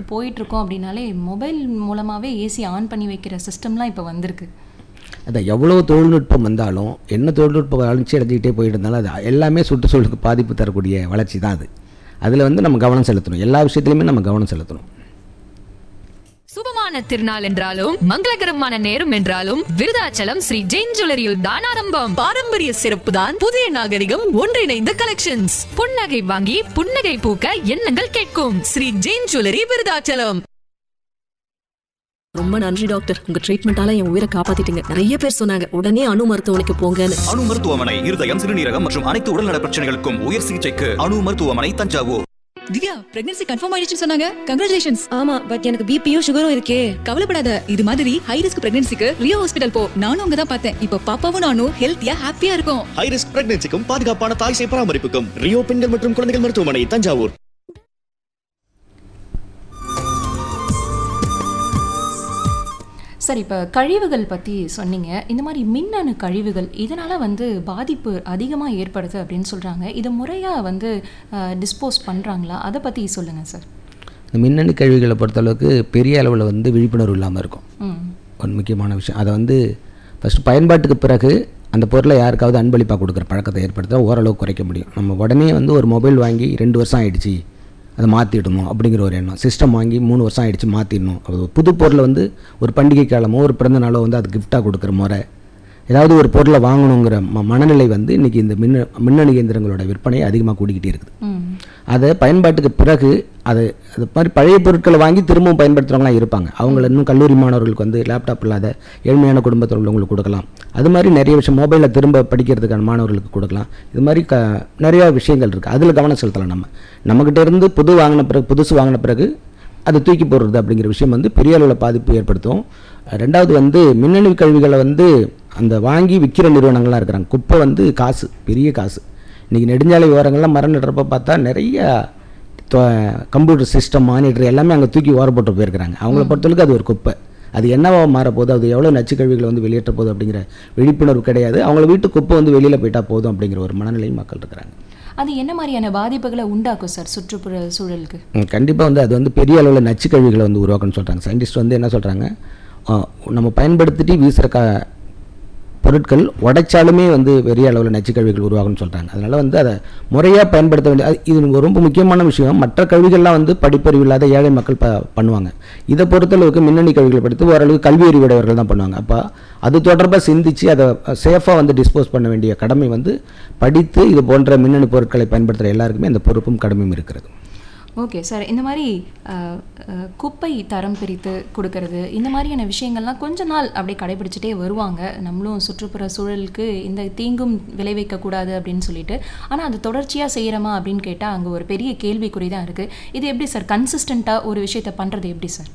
போயிட்டுருக்கோம் அப்படின்னாலே மொபைல் மூலமாகவே ஏசி ஆன் பண்ணி வைக்கிற சிஸ்டம்லாம் இப்போ வந்திருக்கு அதான் எவ்வளோ தொழில்நுட்பம் வந்தாலும் என்ன தொழில்நுட்ப வளர்ச்சி அடைஞ்சிக்கிட்டே போயிட்டு இருந்தாலும் அது எல்லாமே சுற்றுச்சூழலுக்கு பாதிப்பு தரக்கூடிய வளர்ச்சி தான் அது அதில் வந்து நம்ம கவனம் செலுத்தணும் எல்லா விஷயத்துலையுமே நம்ம கவனம் செலுத்தணும் சுபமான திருநாள் என்றாலும் மங்களகரமான நேரம் என்றாலும் விருதாச்சலம் ஸ்ரீ ஜெயின் ஜுவல்லரியில் தான் ஆரம்பம் பாரம்பரிய சிறப்பு தான் புதிய நாகரிகம் ஒன்றிணைந்த கலெக்ஷன்ஸ் புன்னகை வாங்கி புன்னகை பூக்க எண்ணங்கள் கேட்கும் ஸ்ரீ ஜெயின் ஜுவல்லரி விருதாச்சலம் ரொம்ப நன்றி டாக்டர் உங்க ட்ரீட்மெண்டால என் உயிரை காப்பாத்திட்டீங்க நிறைய பேர் சொன்னாங்க உடனே அணு மருத்துவமனைக்கு போங்கன்னு அணு மருத்துவமனை இருதயம் சிறுநீரகம் மற்றும் அனைத்து உடல்நல பிரச்சனைகளுக்கும் உயர் சிகிச்சைக்கு அணு மருத்துவமனை தஞ்சாவூர் திவ்யா பிரெக்னன்சி கன்ஃபார்ம் ஆயிடுச்சுன்னு சொன்னாங்க கங்க்ராச்சுலேஷன்ஸ் ஆமா பட் எனக்கு பிபியும் சுகரும் இருக்கே கவலைப்படாத இது மாதிரி ஹை ரிஸ்க் பிரெக்னன்சிக்கு ரியோ ஹாஸ்பிடல் போ நானும் அங்க தான் பார்த்தேன் இப்போ பாப்பாவும் நானும் ஹெல்த்தியா ஹாப்பியா இருக்கும் ஹை ரிஸ்க் பிரெக்னன்சிக்கும் பாதுகாப்பான தாய் சேய் பராமரிப்புக்கும் ரியோ பெண்கள் மற்றும் குழந்தைகள் மருத்துவமனை தஞ்சாவூர் சரி இப்போ கழிவுகள் பற்றி சொன்னீங்க இந்த மாதிரி மின்னணு கழிவுகள் இதனால் வந்து பாதிப்பு அதிகமாக ஏற்படுது அப்படின்னு சொல்கிறாங்க இதை முறையாக வந்து டிஸ்போஸ் பண்ணுறாங்களா அதை பற்றி சொல்லுங்கள் சார் இந்த மின்னணு கழிவுகளை பொறுத்தளவுக்கு பெரிய அளவில் வந்து விழிப்புணர்வு இல்லாமல் இருக்கும் ம் ஒரு முக்கியமான விஷயம் அதை வந்து ஃபஸ்ட்டு பயன்பாட்டுக்கு பிறகு அந்த பொருளை யாருக்காவது அன்பளிப்பாக கொடுக்குற பழக்கத்தை ஏற்படுத்த ஓரளவு குறைக்க முடியும் நம்ம உடனே வந்து ஒரு மொபைல் வாங்கி ரெண்டு வருஷம் ஆயிடுச்சு அதை மாற்றிடணும் அப்படிங்கிற ஒரு எண்ணம் சிஸ்டம் வாங்கி மூணு வருஷம் ஆயிடுச்சு மாற்றிடணும் அது ஒரு புது பொருளை வந்து ஒரு பண்டிகை காலமோ ஒரு பிறந்த நாளோ வந்து அது கிஃப்டாக கொடுக்குற முறை ஏதாவது ஒரு பொருளை வாங்கணுங்கிற ம மனநிலை வந்து இன்றைக்கி இந்த மின்ன மின்னணு இயந்திரங்களோட விற்பனை அதிகமாக கூடிக்கிட்டே இருக்குது ம் அதை பயன்பாட்டுக்கு பிறகு அது அது மாதிரி பழைய பொருட்களை வாங்கி திரும்பவும் பயன்படுத்துகிறவங்களாம் இருப்பாங்க அவங்கள இன்னும் கல்லூரி மாணவர்களுக்கு வந்து லேப்டாப் இல்லாத ஏழ்மையான குடும்பத்தில் உள்ளவங்களுக்கு கொடுக்கலாம் அது மாதிரி நிறைய விஷயம் மொபைலில் திரும்ப படிக்கிறதுக்கான மாணவர்களுக்கு கொடுக்கலாம் இது மாதிரி க நிறையா விஷயங்கள் இருக்குது அதில் கவனம் செலுத்தலாம் நம்ம நம்மக்கிட்ட இருந்து புது வாங்கின பிறகு புதுசு வாங்கின பிறகு அதை தூக்கி போடுறது அப்படிங்கிற விஷயம் வந்து பெரிய அளவில் பாதிப்பு ஏற்படுத்தும் ரெண்டாவது வந்து மின்னணு கழிவுகளை வந்து அந்த வாங்கி விற்கிற நிறுவனங்கள்லாம் இருக்கிறாங்க குப்பை வந்து காசு பெரிய காசு இன்றைக்கி நெடுஞ்சாலை ஓரங்கள்லாம் மரம் நடுறப்ப பார்த்தா நிறைய கம்ப்யூட்டர் சிஸ்டம் மானிட்டர் எல்லாமே அங்கே தூக்கி ஓர போட்டு போயிருக்கிறாங்க அவங்கள பொறுத்தளவுக்கு அது ஒரு குப்பை அது என்னவா மாறப்போகுது அது எவ்வளோ நச்சு கழிவுகளை வந்து வெளியேற்ற போகுது அப்படிங்கிற விழிப்புணர்வு கிடையாது அவங்கள வீட்டு குப்பை வந்து வெளியில் போயிட்டா போதும் அப்படிங்கிற ஒரு மனநிலையும் மக்கள் இருக்கிறாங்க அது என்ன மாதிரியான பாதிப்புகளை உண்டாக்கும் சார் சுற்றுப்புற சூழலுக்கு கண்டிப்பாக வந்து அது வந்து பெரிய அளவில் நச்சு கழிவுகளை வந்து உருவாக்கணும்னு சொல்கிறாங்க சயின்டிஸ்ட் வந்து என்ன சொல்கிறாங்க நம்ம பயன்படுத்திட்டு வீசுகிற க பொருட்கள் உடைச்சாலுமே வந்து பெரிய அளவில் நச்சு கழிவுகள் உருவாகும்னு சொல்கிறாங்க அதனால் வந்து அதை முறையாக பயன்படுத்த வேண்டிய அது- இது ரொம்ப முக்கியமான விஷயம் மற்ற கழிவுகள்லாம் வந்து படிப்பறிவு இல்லாத ஏழை மக்கள் ப பண்ணுவாங்க இதை பொறுத்தளவுக்கு மின்னணு கழிவுகளை படித்து ஓரளவுக்கு கல்வி அறிவுடையவர்கள் தான் பண்ணுவாங்க அப்போ அது தொடர்பாக சிந்திச்சு அதை சேஃபாக வந்து டிஸ்போஸ் பண்ண வேண்டிய கடமை வந்து படித்து இது போன்ற மின்னணு பொருட்களை பயன்படுத்துகிற எல்லாருக்குமே அந்த பொறுப்பும் கடமையும் இருக்கிறது ஓகே சார் இந்த மாதிரி அஹ், அஹ், குப்பை தரம் பிரித்து கொடுக்கறது இந்த மாதிரியான விஷயங்கள்லாம் கொஞ்ச நாள் அப்படியே கடைபிடிச்சிட்டே வருவாங்க நம்மளும் சுற்றுப்புற சூழலுக்கு இந்த தீங்கும் விளைவிக்க கூடாது அப்படின்னு சொல்லிட்டு ஆனால் அது தொடர்ச்சியாக செய்கிறோமா அப்படின்னு கேட்டால் அங்கே ஒரு பெரிய கேள்விக்குறி தான் இருக்குது இது எப்படி சார் கன்சிஸ்டண்ட்டாக ஒரு விஷயத்தை பண்ணுறது எப்படி சார்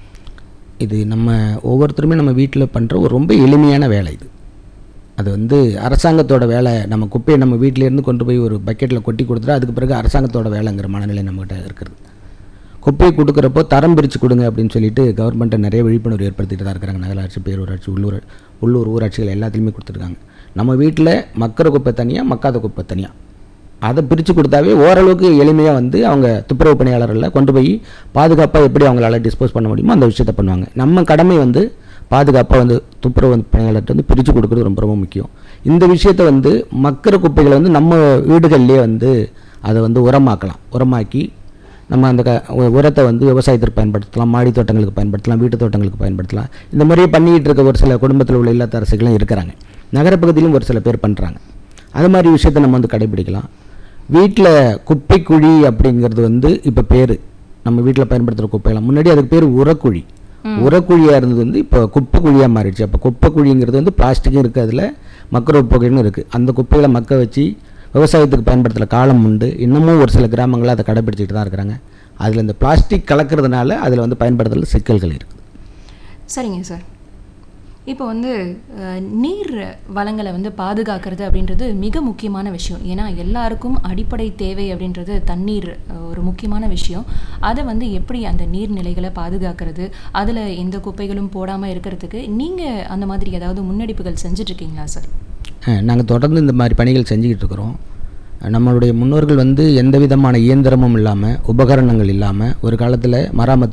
இது நம்ம ஒவ்வொருத்தருமே நம்ம வீட்டில் பண்ணுற ஒரு ரொம்ப எளிமையான வேலை இது அது வந்து அரசாங்கத்தோட வேலை நம்ம குப்பையை நம்ம வீட்டிலேருந்து கொண்டு போய் ஒரு பக்கெட்டில் கொட்டி கொடுத்துட்டா அதுக்கு பிறகு அரசாங்கத்தோட வேலைங்கிற மனநிலை நம்மகிட்ட இருக்கிறது குப்பையை கொடுக்குறப்போ தரம் பிரித்து கொடுங்க அப்படின்னு சொல்லிட்டு கவர்மெண்ட்டை நிறைய விழிப்புணர்வு ஏற்படுத்திட்டு தான் இருக்கிறாங்க நகராட்சி பேரூராட்சி உள்ளூர் உள்ளூர் ஊராட்சிகள் எல்லாத்துலேயுமே கொடுத்துருக்காங்க நம்ம வீட்டில் மக்கிற குப்பை தனியாக மக்காத குப்பை தனியாக அதை பிரித்து கொடுத்தாவே ஓரளவுக்கு எளிமையாக வந்து அவங்க துப்புரவு பணியாளர்களை கொண்டு போய் பாதுகாப்பாக எப்படி அவங்களால டிஸ்போஸ் பண்ண முடியுமோ அந்த விஷயத்தை பண்ணுவாங்க நம்ம கடமை வந்து பாதுகாப்பாக வந்து துப்புரவு பணியாளர்கிட்ட வந்து பிரித்து கொடுக்குறது ரொம்ப ரொம்ப முக்கியம் இந்த விஷயத்தை வந்து மக்கிற குப்பைகளை வந்து நம்ம வீடுகள்லேயே வந்து அதை வந்து உரமாக்கலாம் உரமாக்கி நம்ம அந்த க உ- உரத்தை வந்து விவசாயத்திற்கு பயன்படுத்தலாம் மாடி தோட்டங்களுக்கு பயன்படுத்தலாம் வீட்டு தோட்டங்களுக்கு பயன்படுத்தலாம் இந்த மாதிரியே பண்ணிகிட்டு இருக்க ஒரு சில குடும்பத்தில் உள்ள இல்லத்தரசிகளும் இருக்கிறாங்க நகரப்பகுதியிலும் ஒரு சில பேர் பண்ணுறாங்க அது மாதிரி விஷயத்தை நம்ம வந்து கடைபிடிக்கலாம் வீட்டில் குப்பை குழி அப்படிங்கிறது வந்து இப்போ பேர் நம்ம வீட்டில் பயன்படுத்துகிற குப்பையெல்லாம் முன்னாடி அதுக்கு பேர் உரக்குழி உரக்குழியாக இருந்தது வந்து இப்போ குப்பை குழியாக மாறிடுச்சு அப்போ குப்பை குழிங்கிறது வந்து பிளாஸ்டிக்கும் இருக்குது அதில் மக்கிற குப்பைகளும் இருக்குது அந்த குப்பைகளை மக்க வச்சு விவசாயத்துக்கு பயன்படுத்துகிற காலம் உண்டு இன்னமும் ஒரு சில கிராமங்களில் அதை கடைபிடிச்சிட்டு தான் இருக்கிறாங்க அதில் இந்த பிளாஸ்டிக் கலக்கிறதுனால அதில் வந்து பயன்படுத்துறதுல சிக்கல்கள் இருக்குது சரிங்க சார் இப்போ வந்து அஹ், நீர் வளங்களை வந்து பாதுகாக்கிறது அப்படின்றது மிக முக்கியமான விஷயம் ஏன்னா எல்லாருக்கும் அடிப்படை தேவை அப்படின்றது தண்ணீர் அஹ், ஒரு முக்கியமான விஷயம் அதை வந்து எப்படி அந்த நீர்நிலைகளை பாதுகாக்கிறது அதில் எந்த குப்பைகளும் போடாமல் இருக்கிறதுக்கு நீங்கள் அந்த மாதிரி ஏதாவது முன்னெடுப்புகள் செஞ்சுட்ருக்கீங்களா சார் நாங்கள் தொடர்ந்து இந்த மாதிரி பணிகள் செஞ்சுக்கிட்டு இருக்கிறோம் நம்மளுடைய முன்னோர்கள் வந்து எந்த விதமான இயந்திரமும் இல்லாமல் உபகரணங்கள் இல்லாமல் ஒரு காலத்தில் மராமத்து